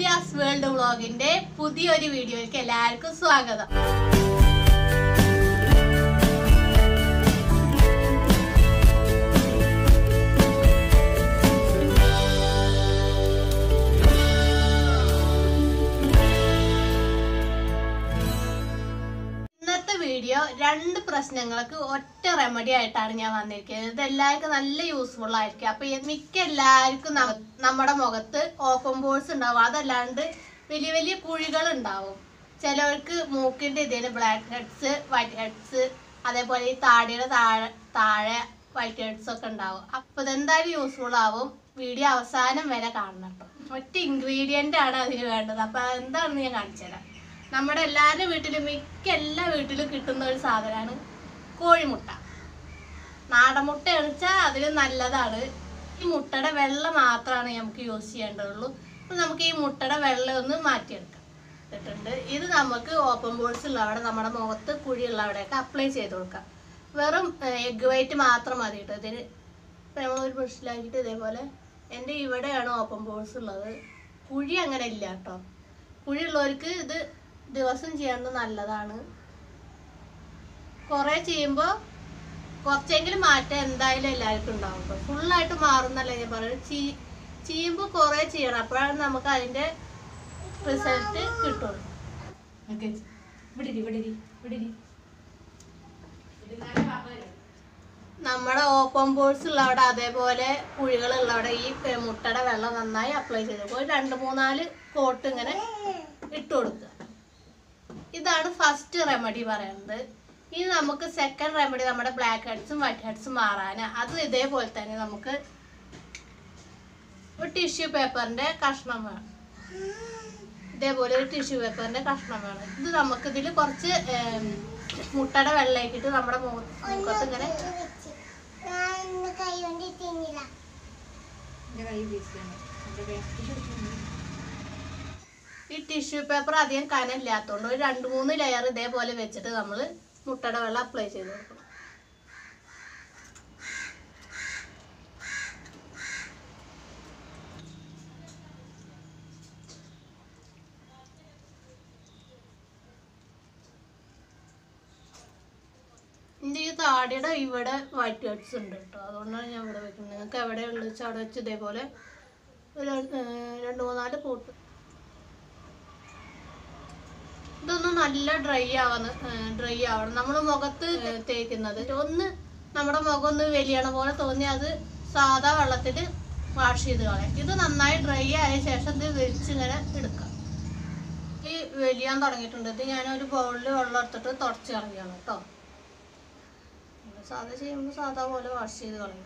Riyas world വ്ളോഗിന്റെ പുതിയൊരു വീഡിയോയ്ക്ക് എല്ലാവർക്കും സ്വാഗതം ഇന്നത്തെ വീഡിയോ രണ്ട് പ്രശ്നങ്ങൾക്ക് ഒറ്റ റെമഡി ആയിട്ടാണ് ഞാൻ വന്നിരിക്കുന്നത് ഇത് എല്ലാവർക്കും നല്ല യൂസ്ഫുൾ ആയിരിക്കും അപ്പൊ ഈ മിക്ക എല്ലാവർക്കും ന- നമ്മുടെ മുഖത്ത് ഓപ്പൺ പോൾസ് ഉണ്ടാവും അതല്ലാണ്ട് വലിയ വലിയ കുഴികൾ ഉണ്ടാവും ചിലവർക്ക് മൂക്കിന്റെ ഇതിന് ബ്ലാക്ക് ഹെഡ്സ് വൈറ്റ് ഹെഡ്സ് അതേപോലെ ഈ താടിയുടെ താഴെ താഴെ വൈറ്റ് ഹെഡ്സ് ഒക്കെ ഉണ്ടാവും അപ്പൊ ഇതെന്തായാലും യൂസ്ഫുൾ ആവും വീഡിയോ അവസാനം വരെ കാണണം കേട്ടോ ഒറ്റ ഇൻഗ്രീഡിയന്റ് ആണ് അതിന് വേണ്ടത് അപ്പൊ എന്താണെന്ന് ഞാൻ കാണിച്ചു തരാം നമ്മുടെ എല്ലാവരുടെ വീട്ടിലും മിക്ക എല്ലാ വീട്ടിലും കിട്ടുന്ന ഒരു സാധനമാണ് കോഴിമുട്ട നാടൻ മുട്ട വെച്ചാൽ അതിൽ നല്ലതാണ് ഈ മുട്ടയുടെ വെള്ള മാത്രമാണ് നമുക്ക് യൂസ് ചെയ്യേണ്ടതുള്ളൂ അപ്പോൾ നമുക്ക് ഈ മുട്ടയുടെ വെള്ളം ഒന്ന് മാറ്റിയെടുക്കാം ഇട്ടിട്ടുണ്ട് ഇത് നമുക്ക് ഓപ്പൺ ബോൾസ് ഉള്ള അവിടെ നമ്മുടെ മുഖത്ത് കുഴിയുള്ള അവിടെയൊക്കെ അപ്ലൈ ചെയ്ത് കൊടുക്കാം വെറും എഗ് വൈറ്റ് മാത്രം മതി കേട്ടോ ഇതിന് ഇപ്പം നമ്മളൊരു ബ്രഷിലാക്കിയിട്ട് ഇതേപോലെ എൻ്റെ ഇവിടെയാണ് ഓപ്പൺ ബോൾസ് ഉള്ളത് കുഴി അങ്ങനെ ഇല്ല കേട്ടോ കുഴിയുള്ളവർക്ക് ഇത് ദിവസം ചെയ്യുന്നത് നല്ലതാണ് കുറേ ചെയ്യുമ്പോൾ കുറച്ചെങ്കിലും മാറ്റം എന്തായാലും എല്ലാവർക്കും ഉണ്ടാവും കേട്ടോ ഫുള്ളായിട്ട് മാറുന്നല്ല ഞാൻ പറയുന്നത് ചീ ചെയ്യുമ്പോൾ കുറേ ചെയ്യണം അപ്പോഴാണ് നമുക്ക് അതിൻ്റെ റിസൾട്ട് കിട്ടുള്ളൂ നമ്മുടെ ഓപ്പൺ ബോൾസ് ഉള്ള അവിടെ അതേപോലെ കുഴികളുള്ള അവിടെ ഈ പെ- മുട്ടയുടെ വെള്ളം നന്നായി അപ്ലൈ ചെയ്ത് ഒരു രണ്ട് മൂന്നാല് കോട്ട് ഇങ്ങനെ ഇട്ട് കൊടുക്കുക ഇതാണ് ഫസ്റ്റ് റെമഡി പറയുന്നത് ഇനി നമുക്ക് സെക്കൻഡ് റെമഡി നമ്മുടെ ബ്ലാക്ക് ഹെഡ്സും വൈറ്റ് ഹെഡ്സും മാറാൻ അത് ഇതേപോലെ തന്നെ നമുക്ക് ഒരു ടിഷ്യൂ പേപ്പറിന്റെ കഷ്ണം വേണം ഇതേപോലെ ഒരു ടിഷ്യൂ പേപ്പറിന്റെ കഷ്ണം വേണം ഇത് നമുക്ക് ഇതിൽ കുറച്ച് ഏം, മുട്ടയുടെ വെള്ളമാക്കിയിട്ട് നമ്മുടെ മുഖ- മുഖത്ത് ഇങ്ങനെ ഈ ടിഷ്യൂ പേപ്പർ അധികം കനമില്ലാത്തതുകൊണ്ട് ഒരു രണ്ട് മൂന്ന് ലെയർ ഇതേപോലെ വെച്ചിട്ട് നമ്മൾ മുട്ടയുടെ വെള്ളം അപ്ലൈ ചെയ്ത് കൊടുക്കണം ഇതിന്റെ ഈ താടിയുടെ ഇവിടെ വൈറ്റ് ഹെഡ്സ് ഉണ്ട് കേട്ടോ അതുകൊണ്ടാണ് ഞാൻ ഇവിടെ വെക്കുന്നത് നിങ്ങൾക്ക് എവിടെ ഉള്ളത് വെച്ചാൽ അവിടെ വെച്ച് ഇതേപോലെ ഒരു ഏർ രണ്ട് മൂന്നാല് കൂട്ട് ഇതൊന്ന് നല്ല ഡ്രൈ ആവുന്ന ഡ്രൈ ആവണം നമ്മൾ മുഖത്ത് തേക്കുന്നത് ഒന്ന് നമ്മുടെ മുഖം ഒന്ന് വലിയണ പോലെ തോന്നി അത് സാധാ വെള്ളത്തിൽ വാഷ് ചെയ്ത് കളയാം ഇത് നന്നായി ഡ്രൈ ആയ ശേഷം ഇത് വലിച്ചിങ്ങനെ എടുക്കാം ഈ വലിയാൻ തുടങ്ങിയിട്ടുണ്ട് ഇത് ഞാനൊരു ബൗളിൽ വെള്ളം എടുത്തിട്ട് തുടച്ച് കളയാണ് കേട്ടോ നമ്മള് സാധാ ചെയ്യുമ്പോൾ സാധാ പോലെ വാഷ് ചെയ്ത് കളയണം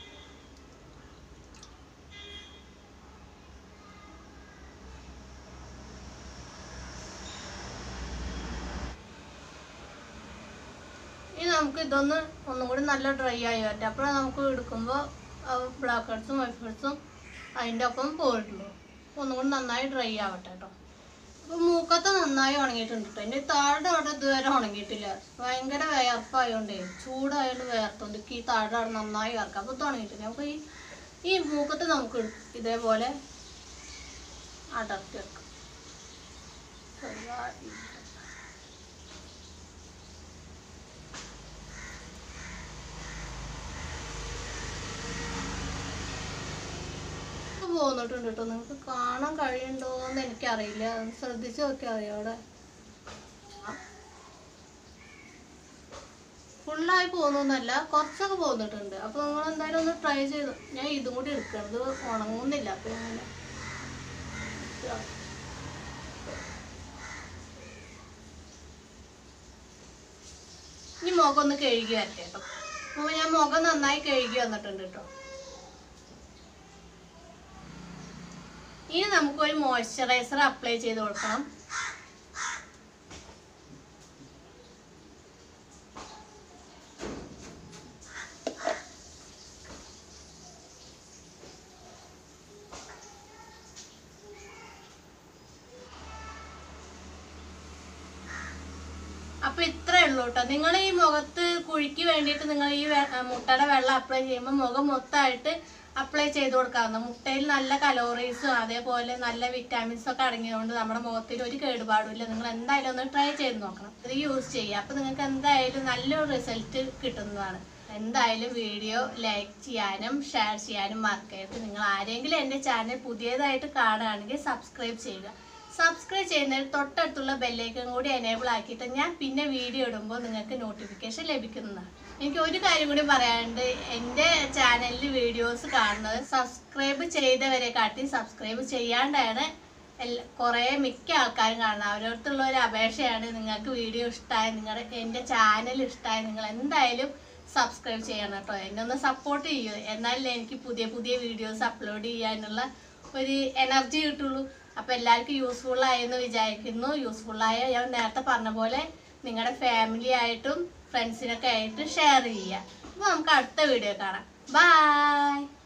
ഇനി നമുക്ക് ഇതൊന്ന് ഒന്നും കൂടി നല്ല ഡ്രൈ ആയി വരട്ടെ അപ്പോഴാണ് നമുക്ക് എടുക്കുമ്പോൾ ബ്ലാക്ക് ഹെഡ്സും വൈറ്റ് ഹെഡ്സും അതിൻ്റെ ഒപ്പം പോയിട്ടുള്ളൂ ഒന്നും കൂടി നന്നായി ഡ്രൈ ആവട്ടെ കേട്ടോ അപ്പോൾ മൂക്കത്ത് നന്നായി ഉണങ്ങിയിട്ടുണ്ട് കേട്ടോ എൻ്റെ താഴെ അവിടെ ഇതുവരെ ഉണങ്ങിയിട്ടില്ല ഭയങ്കര വിയർപ്പായതുകൊണ്ടേ ചൂടായതുകൊണ്ട് വിയർത്തുണ്ട് ഈ താഴെ അവിടെ നന്നായി വിയർക്കാം അപ്പോൾ ഇത് ഉണങ്ങിയിട്ടില്ല അപ്പോൾ ഈ ഈ മൂക്കത്ത് നമുക്ക് എടു- ഇതേപോലെ അടർത്തി വെക്കാം ചെറുതായി. ഇത് പോന്നിട്ടുണ്ട് കേട്ടോ നിങ്ങൾക്ക് കാണാൻ കഴിയുണ്ടോന്ന് എനിക്കറിയില്ല ഒന്ന് ശ്രദ്ധിച്ച് നോക്കിയാൽ മതി അവിടെ ഫുള്ളായി പോകുന്നൊന്നല്ല കുറച്ചൊക്കെ പോന്നിട്ടുണ്ട് അപ്പൊ നിങ്ങൾ എന്തായാലും ഒന്ന് ട്രൈ ചെയ്തു ഞാൻ ഇതും കൂടി എടുക്കണം ഇത് ഉണങ്ങുന്നില്ല അപ്പൊ ഞാൻ ഇനി മുഖം ഒന്ന് കഴുകി വരട്ടെ കേട്ടോ അപ്പൊ ഞാൻ മുഖം നന്നായി കഴുകി വന്നിട്ടുണ്ട് കേട്ടോ ഇനി നമുക്ക് ഒരു മോയ്സ്ചറൈസർ അപ്ലൈ ചെയ്ത് കൊടുക്കണം അപ്പൊ ഇത്രേ ഉള്ളൂ കേട്ടോ നിങ്ങൾ ഈ മുഖത്ത് കുഴിക്ക് വേണ്ടിയിട്ട് നിങ്ങൾ ഈ വെ- ആ, മുട്ടയുടെ വെള്ളം അപ്ലൈ ചെയ്യുമ്പോൾ മുഖം മൊത്തമായിട്ട് അപ്ലൈ ചെയ്ത് കൊടുക്കാവുന്ന മുട്ടയിൽ നല്ല കലോറീസും അതേപോലെ നല്ല വിറ്റാമിൻസും ഒക്കെ അടങ്ങിയതുകൊണ്ട് നമ്മുടെ മുഖത്തിൽ ഒരു കേടുപാടുമില്ല നിങ്ങൾ എന്തായാലും ഒന്ന് ട്രൈ ചെയ്ത് നോക്കണം ഇത് യൂസ് ചെയ്യുക അപ്പോൾ നിങ്ങൾക്ക് എന്തായാലും നല്ലൊരു റിസൾട്ട് കിട്ടുന്നതാണ് എന്തായാലും വീഡിയോ ലൈക്ക് ചെയ്യാനും ഷെയർ ചെയ്യാനും മറക്കരുത് നിങ്ങൾ ആരെങ്കിലും എൻ്റെ ചാനൽ പുതിയതായിട്ട് കാണുകയാണെങ്കിൽ സബ്സ്ക്രൈബ് ചെയ്യുക സബ്സ്ക്രൈബ് ചെയ്യുന്നതിന് തൊട്ടടുത്തുള്ള ബെല്ലൈക്കൻ കൂടി എനേബിൾ ആക്കിയിട്ട് ഞാൻ പിന്നെ വീഡിയോ ഇടുമ്പോൾ നിങ്ങൾക്ക് നോട്ടിഫിക്കേഷൻ ലഭിക്കുന്നതാണ് എനിക്ക് ഒരു കാര്യം കൂടി പറയാനുണ്ട് എൻ്റെ ചാനലിൽ വീഡിയോസ് കാണുന്നത് സബ്സ്ക്രൈബ് ചെയ്തവരെ കാട്ടി സബ്സ്ക്രൈബ് ചെയ്യാണ്ടാണ് എല്ലാ കുറേ മിക്ക ആൾക്കാരും കാണുന്നത് അവരടുത്തുള്ള ഒരു അപേക്ഷയാണ് നിങ്ങൾക്ക് വീഡിയോ ഇഷ്ടമായി നിങ്ങളുടെ എൻ്റെ ചാനൽ ഇഷ്ടമായി നിങ്ങൾ എന്തായാലും സബ്സ്ക്രൈബ് ചെയ്യണം കേട്ടോ എന്നെ ഒന്ന് സപ്പോർട്ട് ചെയ്യൂ എന്നാലല്ലേ എനിക്ക് പുതിയ പുതിയ വീഡിയോസ് അപ്ലോഡ് ചെയ്യാനുള്ള ഒരു എനർജി കിട്ടുള്ളൂ അപ്പോൾ എല്ലാവർക്കും യൂസ്ഫുൾ ആയെന്ന് വിചാരിക്കുന്നു യൂസ്ഫുൾ ആയ ഞാൻ നേരത്തെ പറഞ്ഞ പോലെ നിങ്ങളുടെ ഫാമിലി ആയിട്ടും ഫ്രണ്ട്സിനൊക്കെ ആയിട്ട് ഷെയർ ചെയ്യുക അപ്പോൾ നമുക്ക് അടുത്ത വീഡിയോ കാണാം ബൈ